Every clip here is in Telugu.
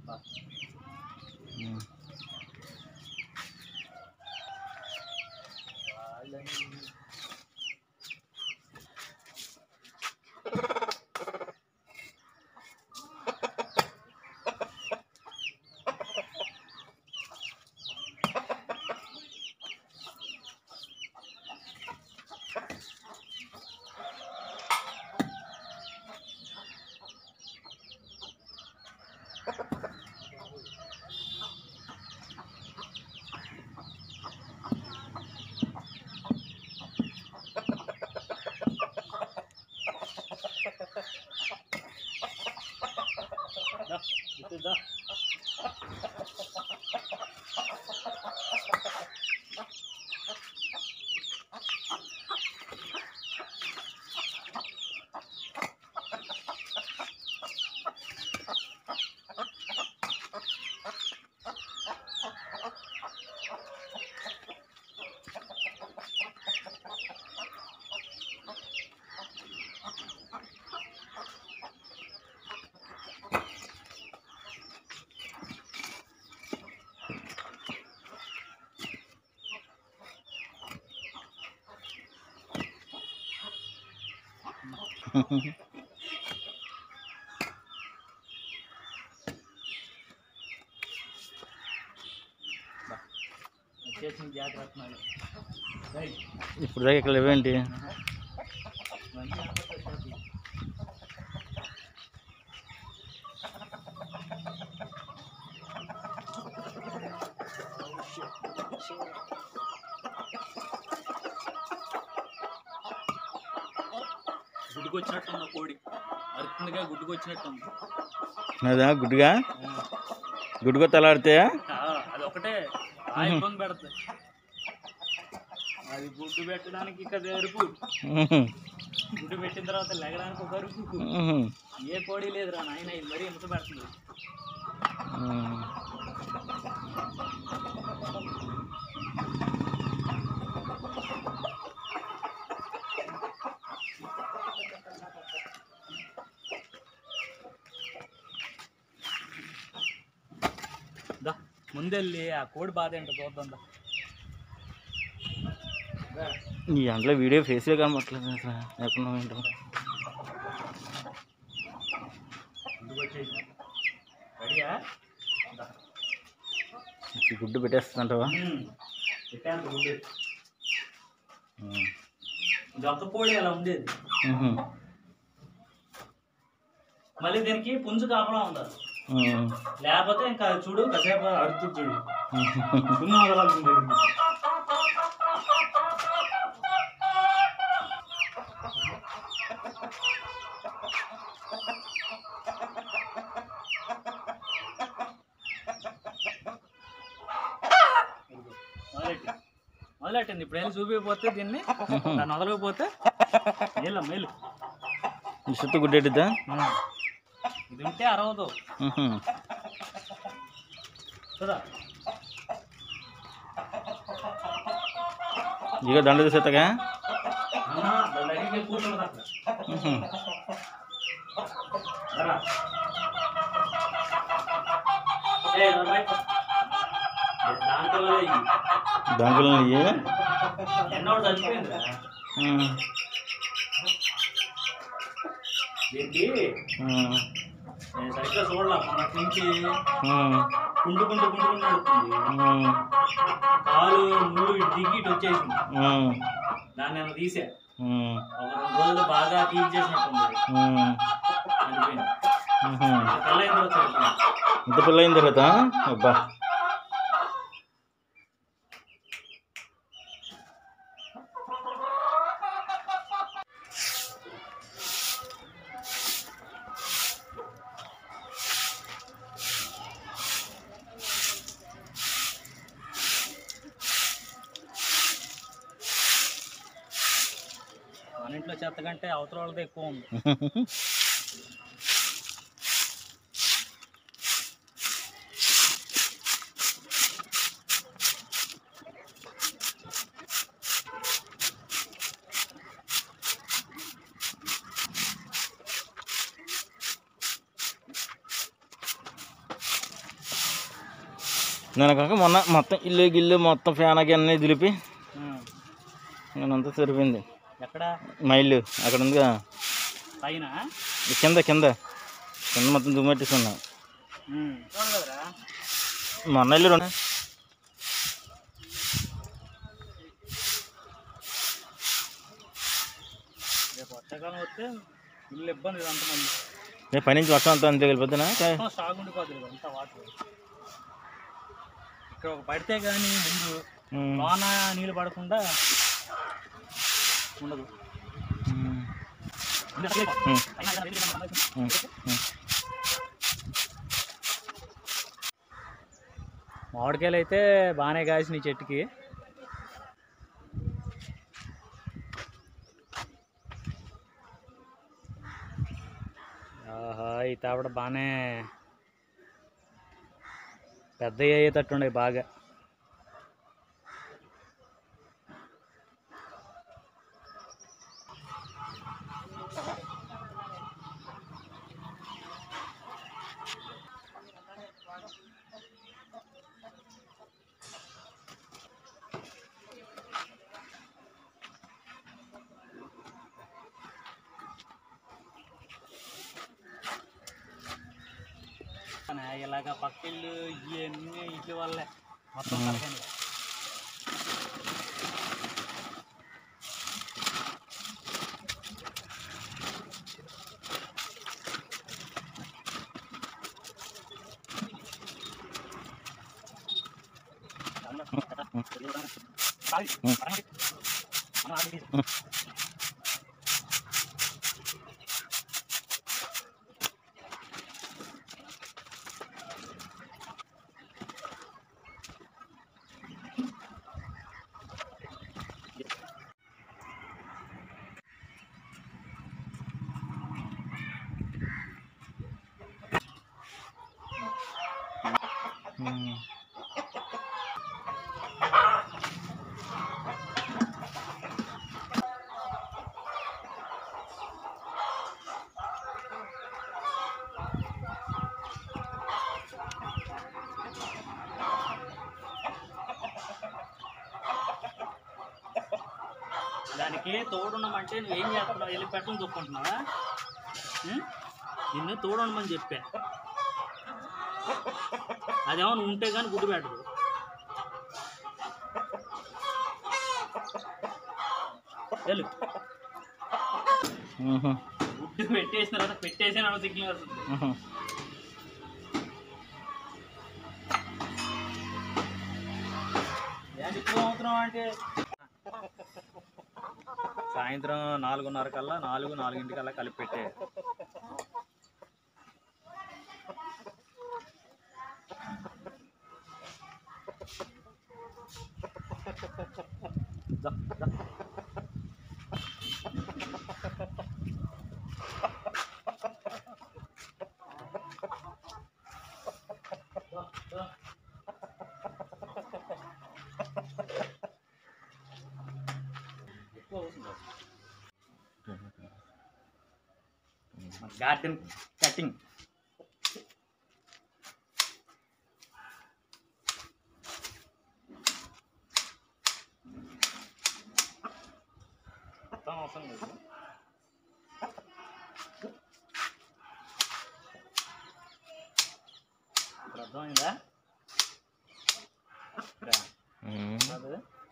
ఉమ్. దా, ఇటు దా. వచ్చేసింది జాగ్రత్త నాడు. రైట్. ఇప్పుడు దాకా ఇక్కడ లేవేంటి మంచిగా అనిపిస్తుంది షాపింగ్. గుడ్డుకొచ్చినట్టుంది ఆ కోడి అరుతుందిగా గుడ్డుకొచ్చినట్టుంది అదా గుడ్డుగా గుడ్డుగా తలాడితే ఆ, అది ఒకటే ఆ ఇబ్బంది పెడుతుంది అది గుడ్డు పెట్టడానికి ఇక ఎరుపు గుడ్డు పెట్టిన తర్వాత లెగడానికి ఒక అరుపు ఏ కోడి లేదురా నాయన ఇది మరీ ఇంత పెడుతుంది దా ముందెళ్ళి ఆ కోడి బాధ ఏంటో చూద్దాం దా దా. ఈ దాంట్లో వీడియో ఫేస్లో కనబట్లేదు అసలు ఎక్కడ ఏంటో ముందుకు వచ్చేసి రెడీయా దా. ఈ గుడ్డు పెట్టేస్తుంటావా ఉమ్. పెట్టేంత గుడ్డు జొక్క కోడి అలా ఉండేది మళ్ళీ దీనికి పుంజు కాపలా ఉండాలి లేకపోతే ఇంకా చూడు కాసేపు అరుతుంది చూడు పుంజు వదలాల్సిందే దీనికి. మొదలెట్టి మొదలెట్టింది ఇప్పుడు వెళ్ళి చూపిపోతే దీన్ని దాన్ని వదలకపోతే మేలు మేలు ఈ చుట్టూ గుడ్డెట్టుద్దా ఇది ఉంటే అరవదు కదా ఇక దండ తీసేత్తగా దాని దగ్గరికి కూర్చోదు అక్కడ రా. ఏయ్, రా బయట. దాంట్లో ఇయ్యి. దాంట్లో ఇయ్యి ఎన్నో చచ్చిపోయిందిరా ఉమ్. దీనికి నేను సరిగ్గా చూడలే మొన్నటి నుంచి ఉమ్. కుంటుకుంటూ కుంటుకుంటూ నడుస్తుంది ఉమ్. కాలు మూడు ఇటు దిగి ఇటు వచ్చేసింది ఉమ్. దాన్ని నేను తీసా ఉమ్. ఒక రెండు రోజులు బాగా తీసి చేసినట్టుంది ఉమ్. చనిపోయింది ఉహు. ఇంకా తెల్ల అయిన తర్వాత చనిపోయింది ఇంత పిల్ల అయిన తర్వాత అబ్బా మన ఇంట్లో చెత్త కంటే అవతల వాళ్ళది ఎక్కువ ఉంది నేను కాక మొన్న మొత్తం ఇల్లు గిల్లు మొత్తం ఫ్యాన్ అన్నీ దులిపి నేనంతా సరిపోయింది ఎక్కడ మా ఇల్లు అక్కడ ఉందిగా పైన ఈ కింద కింద కింద మొత్తం దుమ్మెట్టేస్తున్నా చూడు కదరా మొన్న ఇల్లు రెండు రేపు వర్షాకాలం వస్తే ఇల్లు ఇబ్బంది అంత మంది నేను పైనుంచి వర్షం అంతా అంతే వెళ్ళిపోతున్నా స్టాక్ ఉండిపోతుంది అంత వాటర్ ఇక్కడ ఒక పడితే కానీ ముందు లోన నీళ్ళు పడకుండా ఉండదు మామిడికాయలు అయితే బాగానే కాసినాయి చెట్టుకి ఆహా ఈ తాపడ బాగానే పెద్ద అయ్యేటట్టుండే బాగా ఇలాగ పక్కిళ్ళు ఇవన్నీ ఇట్ల వల్లే మొత్తం పక్కనే దానికి తోడున్నామంటే నువ్వు ఏం చేస్తున్నావు వెళ్ళి పెట్టని తొక్కుంటున్నావా ఉం? నిన్ను తోడుండమని చెప్పా అదేమో నువ్వు ఉంటే కానీ గుడ్డు పెట్టదు వెళ్ళు గుడ్డు పెట్టేసిన తర్వాత పెట్టేసి నాకు సిగ్నల్ వస్తుంది ఏంటి ఇప్పుడు అవుతున్నావు అంటే సాయంత్రం నాలుగున్నర కల్లా నాలుగు నాలుగింటికల్లా కలిపి పెట్టే దా, దా. ఎక్కువ అవుతుంది గార్డెన్ కటింగ్ మొత్తం అవసరం లేదు ఇప్పుడు అర్థమైందా ఇక్కడ కాదు.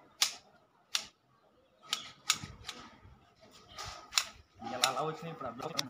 ఇలా అలా వచ్చినాయి ఇప్పుడు అర్థం